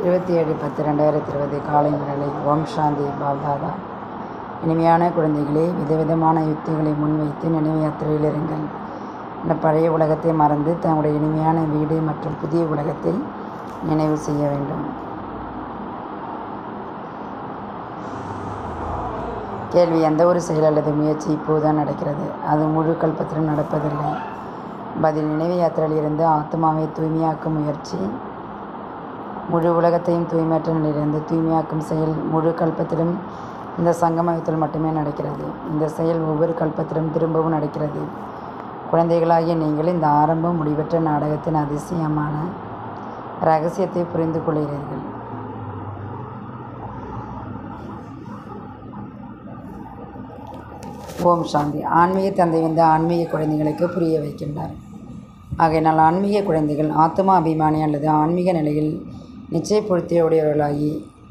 இருபத்தி ஏழு பத்து ரெண்டாயிரத்தி இருபது காலை முரளி ஓம் சாந்தி பாப்தாதா இனிமையான குழந்தைகளே விதவிதமான யுக்திகளை முன்வைத்து நினைவு யாத்திரையில் இருங்கள் இந்த பழைய உலகத்தை மறந்து தங்களுடைய இனிமையான வீடு மற்றும் புதிய உலகத்தை நினைவு செய்ய வேண்டும் கேள்வி எந்த ஒரு செயல் அல்லது முயற்சி இப்போதுதான் நடக்கிறது அது முழு கல்பத்திலும் நடப்பதில்லை பதில் நினைவு யாத்திரையில் இருந்து ஆத்மாவை தூய்மையாக்கும் முயற்சி முழு உலகத்தையும் தூய்மையற்ற நிலையிலிருந்து தூய்மையாக்கும் செயல் முழு கல்பத்திலும் இந்த சங்கமயத்தில் மட்டுமே நடக்கிறது இந்த செயல் ஒவ்வொரு கல்பத்திலும் திரும்பவும் நடக்கிறது குழந்தைகளாகிய நீங்கள் இந்த ஆரம்ப முடிவற்ற நாடகத்தின் அதிசயமான ரகசியத்தை புரிந்து கொள்கிறீர்கள் ஓம் சாந்தி ஆன்மீக தந்தை வந்து ஆன்மீக குழந்தைகளுக்கு புரிய வைக்கின்றார் ஆகையினால் ஆன்மீக குழந்தைகள் ஆத்மா அபிமானி அல்லது ஆன்மீக நிலையில் நிச்சயப்படுத்தியுடையவர்களாகி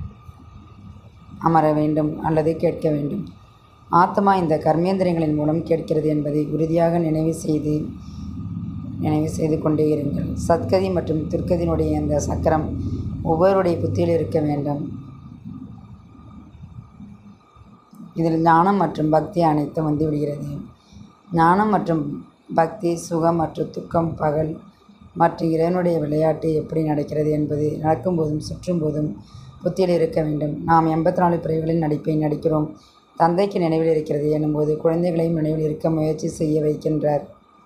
அமர வேண்டும் அல்லது கேட்க வேண்டும் ஆத்மா இந்த கர்மேந்திரங்களின் மூலம் கேட்கிறது என்பதை உறுதியாக நினைவு செய்து நினைவு செய்து கொண்டே இருங்கள் சத்கதி மற்றும் துர்க்கதியினுடைய இந்த சக்கரம் ஒவ்வொருடைய புத்தியில் இருக்க வேண்டும் இதில் ஞானம் மற்றும் பக்தி அனைத்தும் வந்து விடுகிறது ஞானம் மற்றும் பக்தி சுகம் மற்றும் துக்கம் பகல் மற்றும் இறைவனுடைய விளையாட்டு எப்படி நடக்கிறது என்பது நடக்கும்போதும் சுற்றும்போதும் புத்தியில் இருக்க வேண்டும் நாம் எண்பத்தி நாலு பிரிவுகளில் நடிப்பை நடிக்கிறோம் தந்தைக்கு நினைவில் இருக்கிறது எனும்போது குழந்தைகளையும் நினைவில் இருக்க முயற்சி செய்ய வைக்கின்றார்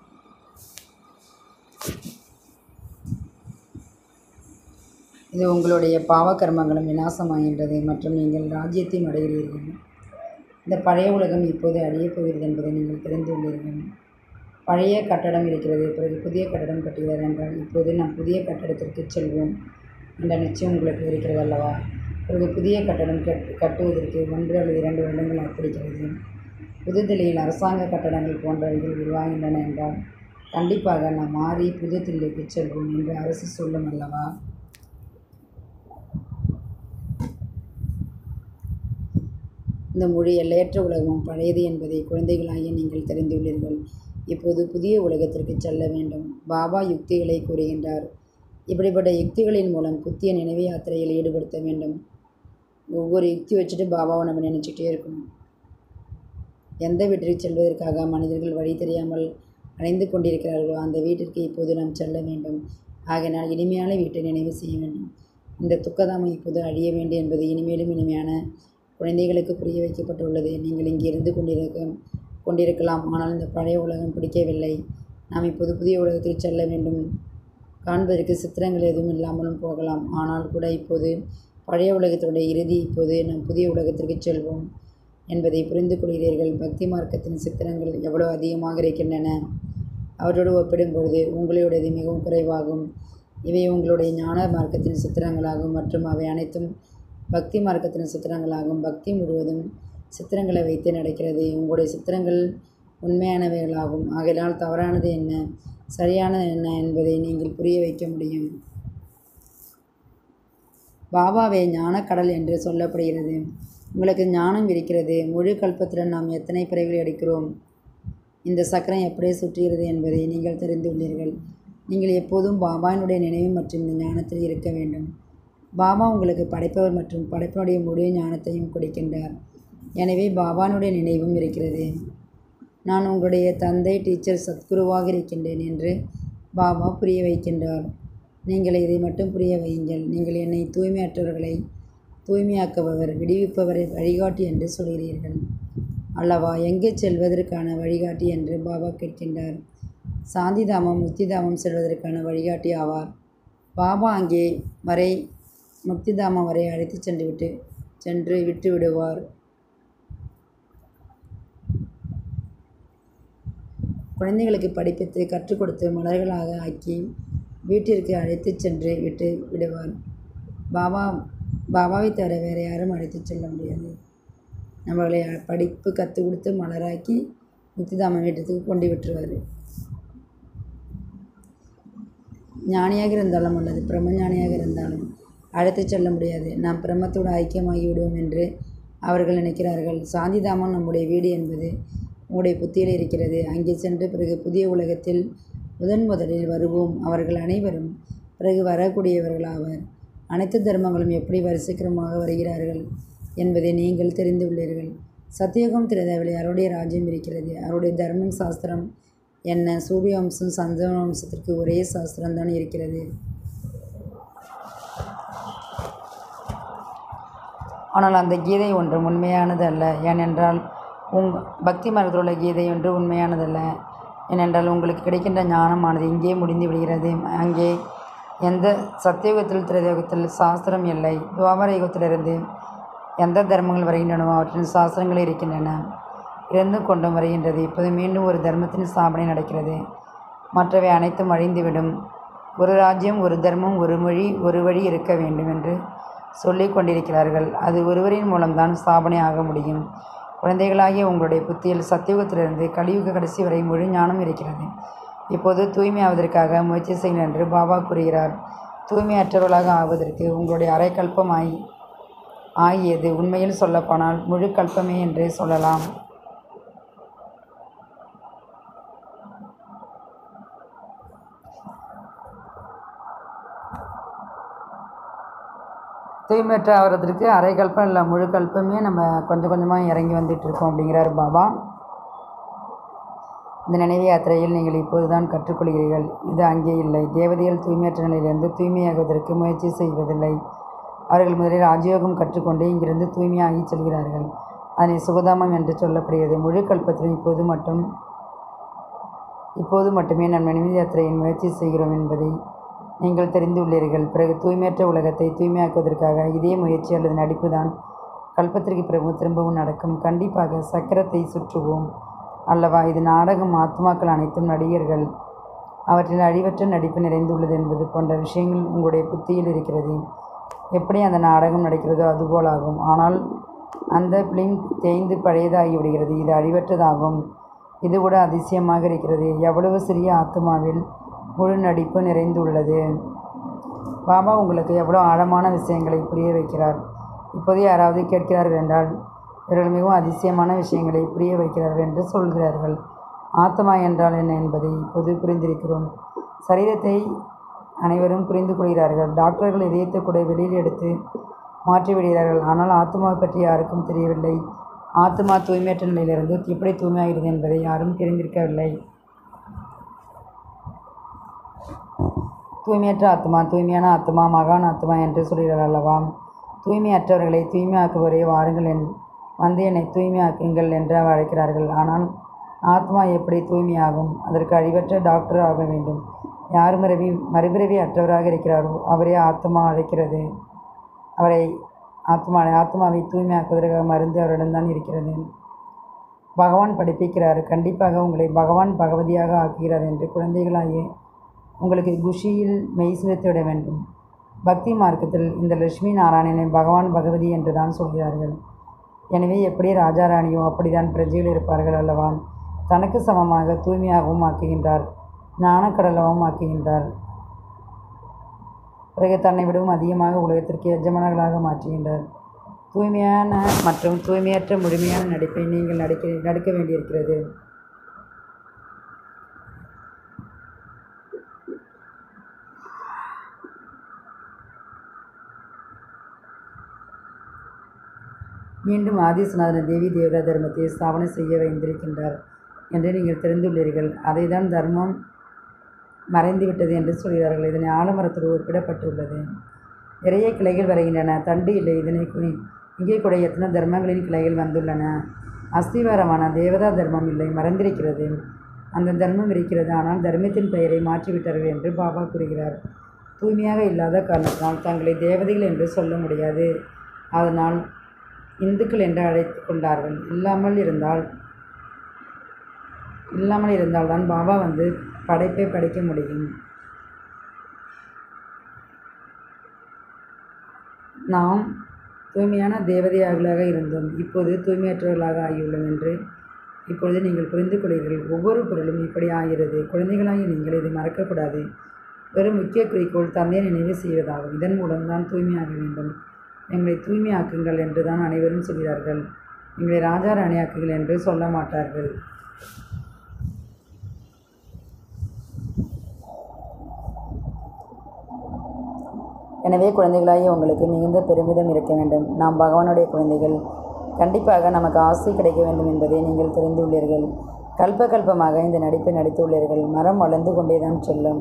இது உங்களுடைய பாவ கர்மங்களும் விநாசமாகின்றது மற்றும் நீங்கள் ராஜ்யத்தையும் அடைகிறீர்கள் இந்த பழைய உலகம் இப்போது அழியப் போகிறது என்பதை நீங்கள் தெரிந்துள்ளீர்கள் பழைய கட்டடம் இருக்கிறது பிறகு புதிய கட்டடம் கட்டுகிறார் என்றால் இப்போது நாம் புதிய கட்டடத்திற்கு செல்வோம் என்ற நிச்சயம் உங்களுக்கு இருக்கிறது அல்லவா பிறகு புதிய கட்டடம் கட் கட்டுவதற்கு ஒன்று அல்லது இரண்டு வருடங்கள் ஆப்பிடிக்கிறது புதுதில்லியில் அரசாங்க கட்டடங்கள் போன்றவைகள் உருவாகின்றன என்றால் கண்டிப்பாக நாம் மாறி புது தில்லிக்கு செல்வோம் என்று அரசு சொல்லும் அல்லவா இந்த மொழி எல்லையற்ற உலகம் பழையது என்பதை குழந்தைகளாகிய நீங்கள் தெரிந்துள்ளீர்கள் இப்போது புதிய உலகத்திற்கு செல்ல வேண்டும் பாபா யுக்திகளை கூறுகின்றார் இப்படிப்பட்ட யுக்திகளின் மூலம் புத்திய நினைவு யாத்திரையில் ஈடுபடுத்த வேண்டும் ஒவ்வொரு யுக்தி வச்சுட்டு பாபாவை நம்ம நினச்சிக்கிட்டே இருக்கணும் எந்த வீட்டிற்கு செல்வதற்காக மனிதர்கள் வழி தெரியாமல் அடைந்து கொண்டிருக்கிறார்களோ அந்த வீட்டிற்கு இப்போது நாம் செல்ல வேண்டும் ஆகையினால் இனிமையான வீட்டை நினைவு செய்ய வேண்டும் இந்த துக்கதாமம் இப்போது அழிய வேண்டும் என்பது இனிமேலும் இனிமையான குழந்தைகளுக்கு புரிய வைக்கப்பட்டுள்ளது நீங்கள் இங்கே இருந்து கொண்டிருக்க கொண்டிருக்கலாம் ஆனால் இந்த பழைய உலகம் பிடிக்கவில்லை நாம் இப்போது புதிய உலகத்தில் செல்ல வேண்டும் காண்பதற்கு சித்திரங்கள் எதுவும் இல்லாமலும் போகலாம் ஆனால் கூட இப்போது பழைய உலகத்தினுடைய இறுதி இப்போது நாம் புதிய உலகத்திற்கு செல்வோம் என்பதை புரிந்து கொள்கிறீர்கள் பக்தி மார்க்கத்தின் சித்திரங்கள் எவ்வளோ அதிகமாக இருக்கின்றன அவற்றோடு ஒப்பிடும்பொழுது உங்களுடையது மிகவும் குறைவாகும் இவை உங்களுடைய ஞான மார்க்கத்தின் சித்திரங்களாகும் மற்றும் அவை அனைத்தும் பக்தி மார்க்கத்தின் சித்திரங்களாகும் பக்தி முழுவதும் சித்திரங்களை வைத்து நடக்கிறது உங்களுடைய சித்திரங்கள் உண்மையானவைகளாகும் ஆகையினால் தவறானது என்ன சரியானது என்ன என்பதை நீங்கள் புரிய வைக்க முடியும் பாபாவே ஞானக்கடல் என்று சொல்லப்படுகிறது உங்களுக்கு ஞானம் இருக்கிறது முழு கல்பத்துடன் நாம் எத்தனை பிறவிகள் எடுக்கிறோம் இந்த சக்கரம் எப்படி சுற்றுகிறது என்பதை நீங்கள் தெரிந்துள்ளீர்கள் நீங்கள் எப்போதும் பாபாவினுடைய நினைவு மற்றும் இந்த ஞானத்தில் இருக்க வேண்டும் பாபா உங்களுக்கு படைப்பவர் மற்றும் படைப்பினுடைய முழு ஞானத்தையும் கொடுக்கின்றார் எனவே பாபானுடைய நினைவும் இருக்கிறது நான் உங்களுடைய தந்தை டீச்சர் சத்குருவாக இருக்கின்றேன் என்று பாபா புரிய வைக்கின்றார் நீங்கள் இதை மட்டும் புரிய வையுங்கள் நீங்கள் என்னை தூய்மையற்றவர்களை தூய்மையாக்குபவர் விடுவிப்பவரை வழிகாட்டி என்று சொல்கிறீர்கள் அல்லவா எங்கு செல்வதற்கான வழிகாட்டி என்று பாபா கேட்கின்றார் சாந்திதாமம் முக்திதாமம் செல்வதற்கான வழிகாட்டி ஆவார் பாபா அங்கே வரை முக்திதாமம் வரை அழைத்து சென்று விட்டு சென்று விட்டு விடுவார் குழந்தைகளுக்கு படிப்பித்து கற்றுக் கொடுத்து மலர்களாக ஆக்கி வீட்டிற்கு அழைத்து சென்று விட்டு விடுவார் பாபா பாபாவை தவிர வேறு யாரும் அழைத்து செல்ல முடியாது நம்மளை படிப்பு கற்றுக் கொடுத்து மலராக்கி முக்திதாமன் வீட்டுக்கு கொண்டு விட்டுருவார் ஞானியாக இருந்தாலும் அல்லது பிரம்மஞானியாக இருந்தாலும் அழைத்து செல்ல முடியாது நாம் பிரம்மத்தோடு ஐக்கியமாகி விடுவோம் என்று அவர்கள் நினைக்கிறார்கள் சாந்திதாமம் நம்முடைய வீடு என்பது உங்களுடைய புத்தியில் இருக்கிறது அங்கே சென்று பிறகு புதிய உலகத்தில் முதன் முதலில் வருவோம் அவர்கள் அனைவரும் பிறகு வரக்கூடியவர்களாவர் அனைத்து தர்மங்களும் எப்படி வரிசைக்கிரமாக வருகிறார்கள் என்பதை நீங்கள் தெரிந்துள்ளீர்கள் சத்தியுகம் திரதேவலை அவருடைய ராஜ்யம் இருக்கிறது அவருடைய தர்மம் சாஸ்திரம் என்ன சூரிய வம்சம் சந்தன வம்சத்திற்கு ஒரே சாஸ்திரம்தான் இருக்கிறது ஆனால் அந்த கீதை ஒன்று உண்மையானது அல்ல ஏனென்றால் உங் பக்தி மரத்தில் உள்ள கீதை ஒன்று உண்மையானதல்ல ஏனென்றால் உங்களுக்கு கிடைக்கின்ற ஞானமானது இங்கே முடிந்து விடுகிறது அங்கே எந்த சத்தியுகத்தில் திரதயுகத்தில் சாஸ்திரம் இல்லை துவாபர யுகத்திலிருந்து எந்த தர்மங்கள் வருகின்றனவோ அவற்றின் சாஸ்திரங்கள் இருக்கின்றன இருந்து கொண்டும் வருகின்றது இப்போது மீண்டும் ஒரு தர்மத்தின் ஸ்தாபனை நடக்கிறது மற்றவை அனைத்தும் அழிந்துவிடும் ஒரு ராஜ்யம் ஒரு தர்மம் ஒரு மொழி ஒரு வழி இருக்க வேண்டும் என்று சொல்லிக் கொண்டிருக்கிறார்கள் அது ஒருவரின் மூலம்தான் ஸ்தாபனை ஆக முடியும் குழந்தைகளாகிய உங்களுடைய புத்தியில் சத்தியுகத்திலிருந்து கலியுக கடைசி வரை முழு ஞானம் இருக்கிறது இப்போது தூய்மையாவதற்காக முயற்சி செய்யுங்கள் என்று பாபா கூறுகிறார் தூய்மையற்றவர்களாக ஆவதற்கு உங்களுடைய அரைக்கல்பமாய் ஆகியது உண்மையில் சொல்லப்போனால் முழு கல்பமே என்றே சொல்லலாம் தூய்மையற்ற ஆகிறதுக்கு அரை கல்பம் இல்லை முழு கல்பமே நம்ம கொஞ்சம் கொஞ்சமாக இறங்கி வந்துட்டு இருக்கோம் அப்படிங்கிறார் பாபா இந்த நினைவு யாத்திரையில் நீங்கள் இப்போது தான் கற்றுக்கொள்கிறீர்கள் இது அங்கே இல்லை தேவதைகள் தூய்மையற்ற நிலையிலிருந்து தூய்மையாகுவதற்கு முயற்சி செய்வதில்லை அவர்கள் முதலில் ராஜயோகம் கற்றுக்கொண்டு இங்கிருந்து தூய்மையாகி செல்கிறார்கள் அதனை சுகதாமம் என்று சொல்லப்படுகிறது முழு கல்பத்திலும் இப்போது மட்டும் இப்போது மட்டுமே நாம் நினைவு யாத்திரையின் முயற்சி செய்கிறோம் என்பதை நீங்கள் தெரிந்துள்ளீர்கள் பிறகு தூய்மையற்ற உலகத்தை தூய்மையாக்குவதற்காக இதே முயற்சி அல்லது நடிப்பு தான் கல்பத்திற்கு பிறகு திரும்பவும் நடக்கும் கண்டிப்பாக சக்கரத்தை சுற்றுவோம் அல்லவா இது நாடகம் ஆத்மாக்கள் அனைத்தும் நடிகர்கள் அவற்றில் அழிவற்ற நடிப்பு நிறைந்துள்ளது என்பது போன்ற விஷயங்கள் உங்களுடைய புத்தியில் இருக்கிறது எப்படி அந்த நாடகம் நடக்கிறதோ அதுபோலாகும் ஆனால் அந்த பிலிம் தேய்ந்து பழையதாகி விடுகிறது இது அழிவற்றதாகும் இது கூட அதிசயமாக இருக்கிறது எவ்வளவு சிறிய ஆத்மாவில் முழு நடிப்பு நிறைந்துள்ளது பாபா உங்களுக்கு எவ்வளோ ஆழமான விஷயங்களை புரிய வைக்கிறார் இப்போது யாராவது கேட்கிறார்கள் என்றால் இவர்கள் மிகவும் அதிசயமான விஷயங்களை புரிய வைக்கிறார்கள் என்று சொல்கிறார்கள் ஆத்மா என்றால் என்ன என்பதை இப்போது புரிந்திருக்கிறோம் சரீரத்தை அனைவரும் புரிந்து கொள்கிறார்கள் டாக்டர்கள் இதயத்தை கூட வெளியில் எடுத்து மாற்றிவிடுகிறார்கள் ஆனால் ஆத்மாவை பற்றி யாருக்கும் தெரியவில்லை ஆத்மா தூய்மையற்ற நிலையிலிருந்து எப்படி தூய்மையாகிறது என்பதை யாரும் தெரிந்திருக்கவில்லை தூய்மையற்ற ஆத்மா தூய்மையான ஆத்மா மகான் ஆத்மா என்று சொல்கிறார்கள் அல்லவா தூய்மையற்றவர்களை தூய்மையாக்குவரே வாருங்கள் என் வந்து என்னை தூய்மையாக்குங்கள் என்று அழைக்கிறார்கள் ஆனால் ஆத்மா எப்படி தூய்மையாகும் அதற்கு அழிவற்ற டாக்டர் ஆக வேண்டும் யார் மறுபி மறுபிறவி அற்றவராக இருக்கிறாரோ அவரே ஆத்மா அழைக்கிறது அவரை ஆத்மா ஆத்மாவை தூய்மையாக்குவதற்காக மருந்து அவரிடம்தான் இருக்கிறது பகவான் படிப்பிக்கிறார் கண்டிப்பாக உங்களை பகவான் பகவதியாக ஆக்குகிறார் என்று குழந்தைகளாகிய உங்களுக்கு குஷியில் மெய் செலுத்தி விட வேண்டும் பக்தி மார்க்கத்தில் இந்த லட்சுமி நாராயணனை பகவான் பகவதி என்று தான் சொல்கிறார்கள் எனவே எப்படி ராஜா ராணியோ அப்படிதான் பிரஜைகள் இருப்பார்கள் அல்லவா தனக்கு சமமாக தூய்மையாகவும் ஆக்குகின்றார் ஞானக்கடலாகவும் ஆக்குகின்றார் பிறகு தன்னை விடவும் அதிகமாக உலகத்திற்கு எஜமானர்களாக மாற்றுகின்றார் தூய்மையான மற்றும் தூய்மையற்ற முழுமையான நடிப்பை நீங்கள் நடிக்க நடிக்க வேண்டியிருக்கிறது மீண்டும் ஆதிசநாதன தேவி தேவதா தர்மத்தை ஸ்தாபனை செய்ய வைத்திருக்கின்றார் என்று நீங்கள் தெரிந்துள்ளீர்கள் அதைதான் தர்மம் மறைந்துவிட்டது என்று சொல்கிறார்கள் இதனை ஆலமரத்தில் குறிப்பிடப்பட்டுள்ளது நிறைய கிளைகள் வருகின்றன தண்டு இல்லை இதனை குறி- இங்கே கூட எத்தனை தர்மங்களின் கிளைகள் வந்துள்ளன அஸ்திவாரமான தேவதா தர்மம் இல்லை மறைந்திருக்கிறது அந்த தர்மம் இருக்கிறது ஆனால் தர்மத்தின் பெயரை மாற்றிவிட்டார்கள் என்று பாபா கூறுகிறார் தூய்மையாக இல்லாத காரணத்தினால் தங்களை தேவதைகள் என்று சொல்ல முடியாது அதனால் இந்துக்கள் என்று அழைத்து கொண்டார்கள் இல்லாமல் இருந்தால் இல்லாமல் இருந்தால்தான் பாபா வந்து படைப்பை படைக்க முடியும் நாம் தூய்மையான தேவதையாகளாக இருந்தோம் இப்போது தூய்மையற்றவர்களாக ஆகியுள்ளோம் என்று இப்பொழுது நீங்கள் புரிந்து கொள்கிறீர்கள் ஒவ்வொரு பொருளும் இப்படி ஆகிறது குழந்தைகளாகி நீங்கள் இதை மறக்கக்கூடாது வெறும் முக்கிய குறிக்கோள் தந்தையை நினைவு செய்வதாகும் இதன் மூலம் தான் தூய்மையாக வேண்டும் எங்களை தூய்மையாக்குங்கள் என்று தான் அனைவரும் சொல்கிறார்கள் எங்களை ராஜா ராணியாக்குங்கள் என்று சொல்ல மாட்டார்கள் எனவே குழந்தைகளாகிய உங்களுக்கு மிகுந்த பெருமிதம் இருக்க வேண்டும் நாம் பகவானுடைய குழந்தைகள் கண்டிப்பாக நமக்கு ஆசை கிடைக்க வேண்டும் என்பதை நீங்கள் தெரிந்துள்ளீர்கள் கல்ப கல்பமாக இந்த நடிப்பை நடித்துள்ளீர்கள் மரம் வளர்ந்து கொண்டேதான் செல்லும்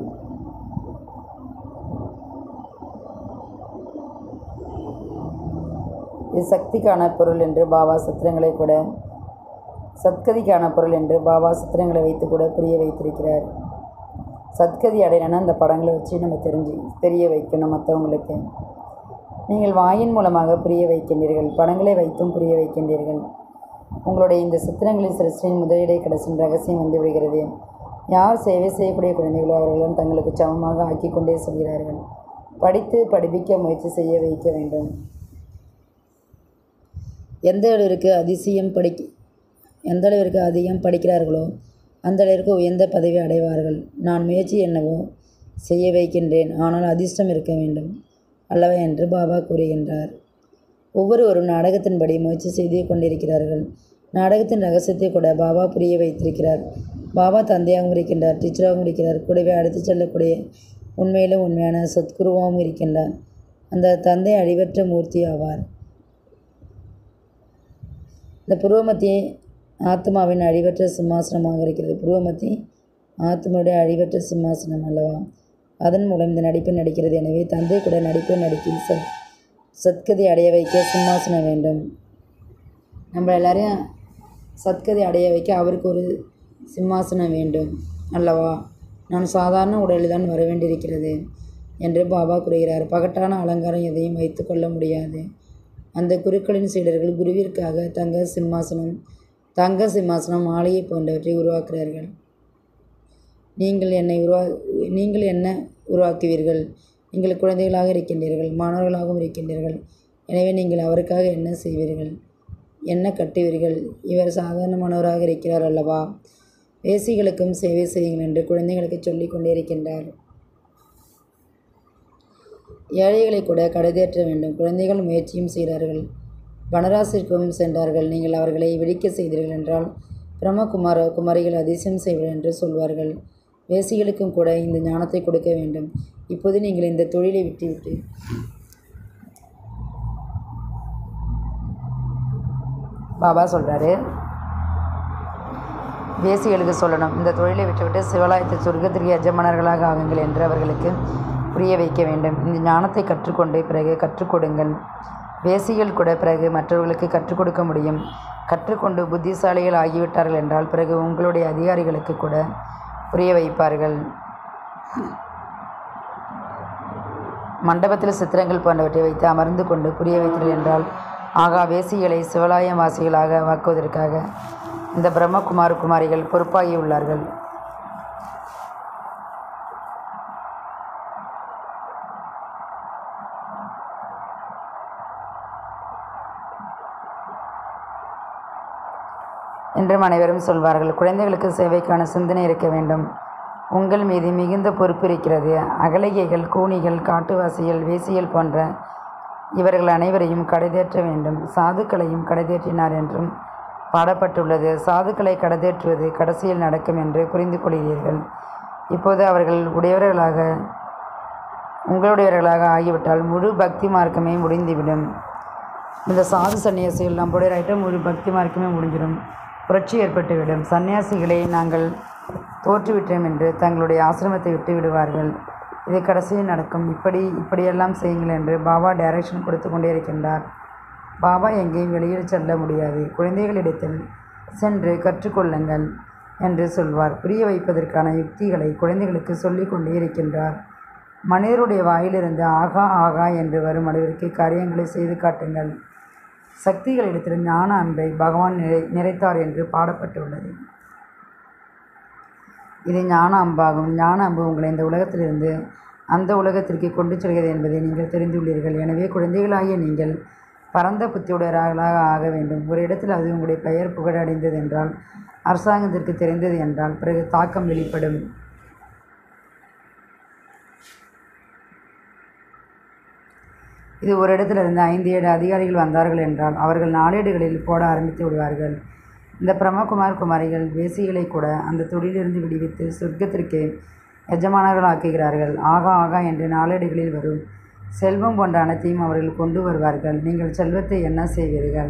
இது சக்திக்கான பொருள் என்று பாபா சித்திரங்களை கூட சத்கதிக்கான பொருள் என்று பாபா சித்திரங்களை வைத்து கூட புரிய வைத்திருக்கிறார் சத்கதி அடையணும்னா அந்த படங்களை வச்சு நம்ம தெரிஞ்சு தெரிய வைக்கணும் மற்றவங்களுக்கு நீங்கள் வாயின் மூலமாக புரிய வைக்கின்றீர்கள் படங்களை வைத்தும் புரிய வைக்கின்றீர்கள் உங்களுடைய இந்த சித்திரங்களில் சிருஷ்டியின் முதலீடை கடைசியின் ரகசியம் வந்து விடுகிறது யார் சேவை செய்யக்கூடிய குழந்தைகளோ அவர்களும் தங்களுக்கு சமமாக ஆக்கி கொண்டே செல்கிறார்கள் படித்து படிப்பிக்க முயற்சி செய்ய வைக்க வேண்டும் எந்த அளவிற்கு அதிசயம் படிக்க எந்த அளவிற்கு அதிகம் படிக்கிறார்களோ அந்த அளவிற்கு உயர்ந்த பதவி அடைவார்கள் நான் முயற்சி என்னவோ செய்ய வைக்கின்றேன் ஆனால் அதிர்ஷ்டம் இருக்க வேண்டும் அல்லவா என்று பாபா கூறுகின்றார் ஒவ்வொருவரும் நாடகத்தின்படி முயற்சி செய்து கொண்டிருக்கிறார்கள் நாடகத்தின் ரகசியத்தை கூட பாபா புரிய வைத்திருக்கிறார் பாபா தந்தையாகவும் இருக்கின்றார் டீச்சராகவும் இருக்கிறார் கூடவே அடுத்து செல்லக்கூடிய உண்மையிலும் உண்மையான சத்குருவாகவும் இருக்கின்றார் அந்த தந்தை அழிவற்ற மூர்த்தி ஆவார் இந்த புருவமத்தி ஆத்மாவின் அழிவற்ற சிம்மாசனமாக இருக்கிறது புருவமத்தி ஆத்மாவுடைய அழிவற்ற சிம்மாசனம் அல்லவா அதன் மூலம் இந்த நடிப்பை நடிக்கிறது எனவே தந்தை கூட நடிப்பை நடிக்கி சத் சத்கதி அடைய வைக்க சிம்மாசனம் வேண்டும் நம்ம எல்லாரையும் சத்கதி அடைய வைக்க அவருக்கு ஒரு சிம்மாசனம் வேண்டும் அல்லவா நான் சாதாரண உடலில் தான் வர வேண்டியிருக்கிறது என்று பாபா கூறுகிறார் பகட்டான அலங்காரம் எதையும் வைத்து கொள்ள முடியாது அந்த குருக்களின் சீடர்கள் குருவிற்காக தங்க சிம்மாசனம் தங்க சிம்மாசனம் மாலையை போன்றவற்றை உருவாக்குகிறார்கள் நீங்கள் என்னை உருவா நீங்கள் என்ன உருவாக்குவீர்கள் நீங்கள் குழந்தைகளாக இருக்கின்றீர்கள் மாணவர்களாகவும் இருக்கின்றீர்கள் எனவே நீங்கள் அவருக்காக என்ன செய்வீர்கள் என்ன கட்டுவீர்கள் இவர் சாதாரணமானவராக இருக்கிறார் அல்லவா வேசிகளுக்கும் சேவை செய்யுங்கள் என்று குழந்தைகளுக்கு சொல்லிக் கொண்டே இருக்கின்றார் ஏழைகளை கூட கடைதேற்ற வேண்டும் குழந்தைகள் முயற்சியும் செய்கிறார்கள் வனராசிற்கும் சென்றார்கள் நீங்கள் அவர்களை விழிக்க செய்தீர்கள் என்றால் பிரம்மகுமார குமாரிகள் அதிசயம் செய்வார்கள் என்று சொல்வார்கள் வேசிகளுக்கும் கூட இந்த ஞானத்தை கொடுக்க வேண்டும் இப்போது நீங்கள் இந்த தொழிலை விட்டுவிட்டு பாபா சொல்கிறாரு வேசிகளுக்கு சொல்லணும் இந்த தொழிலை விட்டுவிட்டு சிவலாயத்தை சொர்க்கத்திற்கு எஜமானர்களாக ஆகுங்கள் என்று அவர்களுக்கு புரிய வைக்க வேண்டும் இந்த ஞானத்தை கற்றுக்கொண்டு பிறகு கற்றுக் கொடுங்கள் வேசிகள் கூட பிறகு மற்றவர்களுக்கு கற்றுக் கொடுக்க முடியும் கற்றுக்கொண்டு புத்திசாலிகள் ஆகிவிட்டார்கள் என்றால் பிறகு உங்களுடைய அதிகாரிகளுக்கு கூட புரிய வைப்பார்கள் மண்டபத்தில் சித்திரங்கள் போன்றவற்றை வைத்து அமர்ந்து கொண்டு புரிய வைத்தீர்கள் என்றால் ஆகா வேசிகளை சிவலாயம் வாசிகளாக வாக்குவதற்காக இந்த பிரம்மகுமார் குமாரிகள் பொறுப்பாகி உள்ளார்கள் என்றும் அனைவரும் சொல்வார்கள் குழந்தைகளுக்கு சேவைக்கான சிந்தனை இருக்க வேண்டும் உங்கள் மீது மிகுந்த பொறுப்பு இருக்கிறது அகலிகைகள் கூனிகள் காட்டுவாசிகள் வேசிகள் போன்ற இவர்கள் அனைவரையும் கடைதேற்ற வேண்டும் சாதுக்களையும் கடைதேற்றினார் என்றும் பாடப்பட்டுள்ளது சாதுக்களை கடைதேற்றுவது கடைசியில் நடக்கும் என்று புரிந்து கொள்கிறீர்கள் இப்போது அவர்கள் உடையவர்களாக உங்களுடையவர்களாக ஆகிவிட்டால் முழு பக்தி மார்க்கமே முடிந்துவிடும் இந்த சாது சன்னியாசிகள் நம்முடைய ரைட்டும் முழு பக்தி மார்க்கமே முடிஞ்சிடும் புரட்சி ஏற்பட்டுவிடும் சன்னியாசிகளை நாங்கள் தோற்றுவிட்டோம் என்று தங்களுடைய ஆசிரமத்தை விட்டு விடுவார்கள் இது கடைசியில் நடக்கும் இப்படி இப்படியெல்லாம் செய்யுங்கள் என்று பாபா டைரக்ஷன் கொடுத்து கொண்டே இருக்கின்றார் பாபா எங்கேயும் வெளியில் செல்ல முடியாது குழந்தைகளிடத்தில் சென்று கற்றுக்கொள்ளுங்கள் என்று சொல்வார் புரிய வைப்பதற்கான யுக்திகளை குழந்தைகளுக்கு சொல்லிக் கொண்டே இருக்கின்றார் மனிதருடைய வாயிலிருந்து ஆகா ஆகா என்று வரும் அளவிற்கு காரியங்களை செய்து காட்டுங்கள் சக்திகளிடத்தில் ஞான அன்பை பகவான் நிறை நிறைத்தார் என்று பாடப்பட்டுள்ளது இது ஞான அம்பாகும் ஞான அம்பு உங்களை இந்த உலகத்திலிருந்து அந்த உலகத்திற்கு கொண்டு செல்கிறது என்பதை நீங்கள் தெரிந்துள்ளீர்கள் எனவே குழந்தைகளாகிய நீங்கள் பரந்த புத்தியுடையவர்களாக ஆக வேண்டும் ஒரு இடத்தில் அது உங்களுடைய பெயர் புகழடைந்தது என்றால் அரசாங்கத்திற்கு தெரிந்தது என்றால் பிறகு தாக்கம் வெளிப்படும் இது ஒரு இடத்திலிருந்து ஐந்து ஏழு அதிகாரிகள் வந்தார்கள் என்றால் அவர்கள் நாளேடுகளில் போட ஆரம்பித்து விடுவார்கள் இந்த பிரம்மகுமார் குமாரிகள் வேசிகளை கூட அந்த தொழிலிருந்து விடுவித்து சொர்க்கத்திற்கு எஜமானர்கள் ஆக்குகிறார்கள் ஆகா ஆகா என்று நாளேடுகளில் வரும் செல்வம் போன்ற அனைத்தையும் அவர்கள் கொண்டு வருவார்கள் நீங்கள் செல்வத்தை என்ன செய்வீர்கள்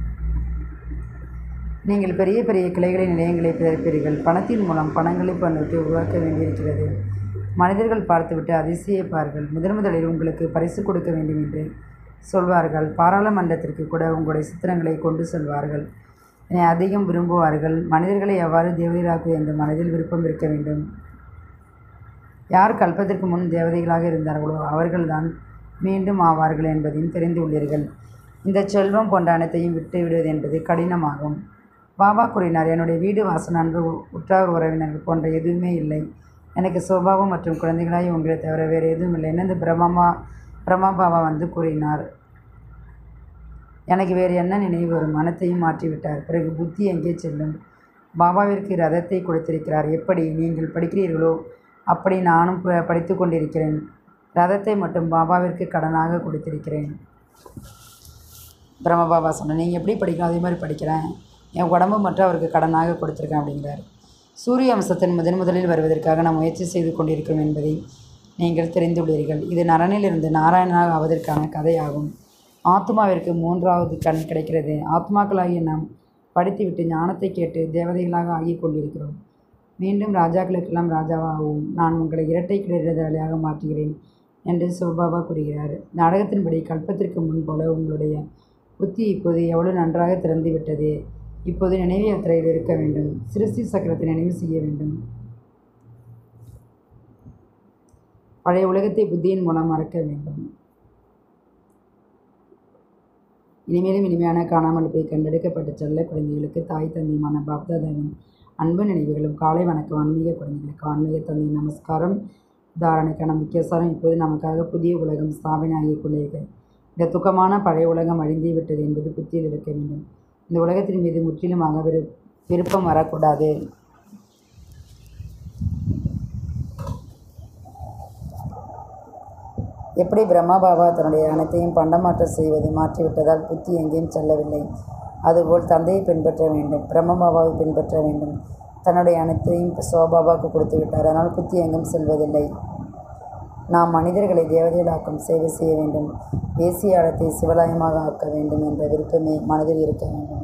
நீங்கள் பெரிய பெரிய கிளைகளை நிலையங்களை பிறப்பீர்கள் பணத்தின் மூலம் பணங்களை பண்ணிட்டு உருவாக்க வேண்டியிருக்கிறது மனிதர்கள் பார்த்துவிட்டு அதிசயிப்பார்கள் முதன் முதலில் உங்களுக்கு பரிசு கொடுக்க வேண்டும் என்று சொல்வார்கள் பாராளுமன்றத்திற்கு கூட உங்களுடைய சித்திரங்களை கொண்டு செல்வார்கள் என்னை அதிகம் விரும்புவார்கள் மனிதர்களை எவ்வாறு தேவதைகளாக்குவது என்ற மனதில் விருப்பம் இருக்க வேண்டும் யார் கல்பத்திற்கு முன் தேவதைகளாக இருந்தார்களோ அவர்கள்தான் மீண்டும் ஆவார்கள் என்பதையும் தெரிந்து உள்ளீர்கள் இந்த செல்வம் போன்ற அனைத்தையும் விட்டு விடுவது என்பது கடினமாகும் பாபா கூறினார் என்னுடைய வீடு வாசல் நண்பு உற்றார் உறவினர்கள் போன்ற எதுவுமே இல்லை எனக்கு சுபாவம் மற்றும் குழந்தைகளாய் உங்களை தவிர வேறு எதுவும் இல்லை என்ன இந்த பிரம்மா பிரம்மா பாபா வந்து கூறினார் எனக்கு வேறு என்ன நினைவு வரும் மனத்தையும் மாற்றிவிட்டார் பிறகு புத்தி எங்கே செல்லும் பாபாவிற்கு ரதத்தை கொடுத்திருக்கிறார் எப்படி நீங்கள் படிக்கிறீர்களோ அப்படி நானும் ப- படித்து கொண்டிருக்கிறேன் ரதத்தை மட்டும் பாபாவிற்கு கடனாக கொடுத்திருக்கிறேன் பிரம்ம பாபா சொன்னேன் நீங்கள் எப்படி படிக்கணும் அதே மாதிரி படிக்கிறேன் என் உடம்பு மட்டும் அவருக்கு கடனாக கொடுத்துருக்கேன் அப்படிங்கிறார் சூரிய அம்சத்தின் முதன் முதலில் வருவதற்காக நாம் முயற்சி செய்து கொண்டிருக்கிறோம் என்பதை நீங்கள் தெரிந்துள்ளீர்கள் இது நரனிலிருந்து நாராயணனாக ஆவதற்கான கதையாகும் ஆத்மாவிற்கு மூன்றாவது கண் கிடைக்கிறது ஆத்மாக்களாகிய நாம் படித்துவிட்டு ஞானத்தை கேட்டு தேவதைகளாக ஆகிக் கொண்டிருக்கிறோம் மீண்டும் ராஜாக்களுக்கெல்லாம் ராஜாவாகவும் நான் உங்களை இரட்டை கிடையாதாக மாற்றுகிறேன் என்று சிவபாபா கூறுகிறார் நாடகத்தின்படி கல்பத்திற்கு முன் போல உங்களுடைய புத்தி இப்போது எவ்வளவு நன்றாக திறந்து விட்டது இப்போது நினைவு யாத்திரையில் இருக்க வேண்டும் சிருஷ்டி சக்கரத்தை நினைவு செய்ய வேண்டும் பழைய உலகத்தை புத்தியின் மூலம் மறக்க வேண்டும் இனிமேலும் இனிமையான காணாமல் போய் கண்டெடுக்கப்பட்ட செல்ல குழந்தைகளுக்கு தாய் தந்தையுமான பாப்தாதாவின் அன்பு நினைவுகளும் காலை வணக்கம் ஆன்மீக குழந்தைகளுக்கு ஆன்மீக தந்தை நமஸ்காரம் தாரணைக்கான முக்கியசாரம் இப்போது நமக்காக புதிய உலகம் ஸ்தாபனை ஆகிக் கொண்டிருக்கிறது இந்த துக்கமான பழைய உலகம் அழிந்தே விட்டது என்பது புத்தியில் இருக்க வேண்டும் இந்த உலகத்தின் மீது முற்றிலுமாக விரு விருப்பம் வரக்கூடாது எப்படி பிரம்மா பாபா தன்னுடைய அனைத்தையும் பண்டமாற்றம் செய்வது மாற்றிவிட்டதால் புத்தி எங்கேயும் செல்லவில்லை அதுபோல் தந்தையை பின்பற்ற வேண்டும் பிரம்ம பாபாவை பின்பற்ற வேண்டும் தன்னுடைய அனைத்தையும் சோபாபாவுக்கு கொடுத்து விட்டார் அதனால் புத்தி எங்கும் செல்வதில்லை நாம் மனிதர்களை தேவதைகளாக்கும் சேவை செய்ய வேண்டும் தேசிய ஆழத்தை சிவலாயமாக ஆக்க வேண்டும் என்ற விருப்பமே மனதில் இருக்க வேண்டும்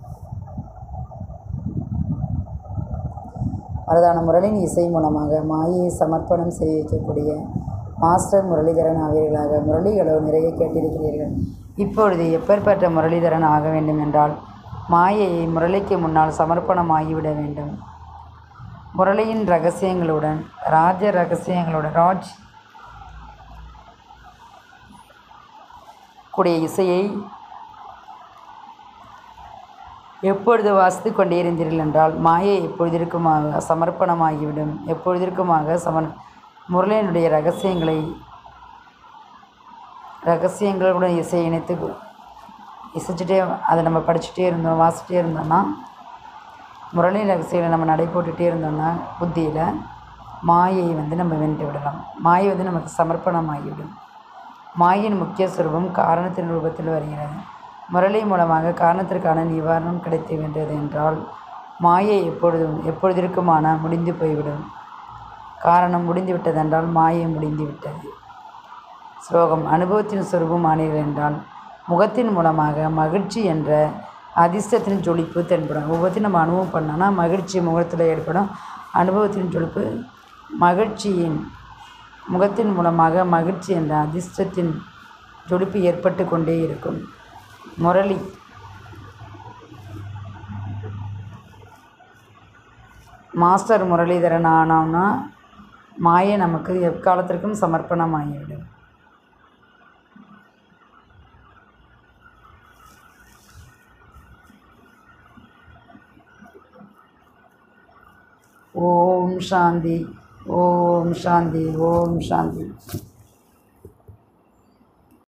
மருதான முரளின் இசை மூலமாக மாயையை சமர்ப்பணம் செய்ய வைக்கக்கூடிய மாஸ்டர் முரளிதரன் ஆவீர்களாக முரளிகளோ நிறைய கேட்டிருக்கிறீர்கள் இப்பொழுது எப்பேற்பட்ட முரளிதரன் ஆக வேண்டும் என்றால் மாயையை முரளிக்கு முன்னால் சமர்ப்பணமாகிவிட வேண்டும் முரளியின் ரகசியங்களுடன் ராஜ ரகசியங்களுடன் ராஜ் கூடிய இசையை எப்பொழுது வாசித்து கொண்டே இருந்தீர்கள் என்றால் மாயை எப்பொழுதிற்குமாக சமர்ப்பணமாகிவிடும் எப்பொழுதிற்குமாக சமர் முரளியனுடைய ரகசியங்களை ரகசியங்களுடன் இசை இணைத்து இசைச்சிட்டே அதை நம்ம படிச்சுட்டே இருந்தோம் வாசிச்சிட்டே இருந்தோம்னா முரளி ரகசியங்களை நம்ம நடை போட்டுகிட்டே இருந்தோம்னா புத்தியில் மாயை வந்து நம்ம வென்று விடலாம் மாயை வந்து நமக்கு சமர்ப்பணமாகிவிடும் மாயின் முக்கிய சுரூபம் காரணத்தின் ரூபத்தில் வருகிறது முரளி மூலமாக காரணத்திற்கான நிவாரணம் கிடைத்து வென்றது என்றால் மாயை எப்பொழுதும் எப்பொழுதிற்குமான முடிந்து போய்விடும் காரணம் முடிந்து விட்டதென்றால் மாயை முடிந்து விட்டது ஸ்லோகம் அனுபவத்தின் சுரூபம் ஆனீர்கள் என்றால் முகத்தின் மூலமாக மகிழ்ச்சி என்ற அதிர்ஷ்டத்தின் ஜொலிப்பு தென்படும் ஒவ்வொருத்தையும் நம்ம அனுபவம் பண்ணோன்னா மகிழ்ச்சி முகத்தில் ஏற்படும் அனுபவத்தின் ஜொலிப்பு மகிழ்ச்சியின் முகத்தின் மூலமாக மகிழ்ச்சி என்ற அதிர்ஷ்டத்தின் ஜொலிப்பு ஏற்பட்டு கொண்டே இருக்கும் முரளி மாஸ்டர் முரளிதரன் ஆனோம்னா மாயை நமக்கு எக்காலத்திற்கும் சமர்ப்பணமாகிவிடும் ஓம் சாந்தி ஓம் சாந்தி ஓம் சாந்தி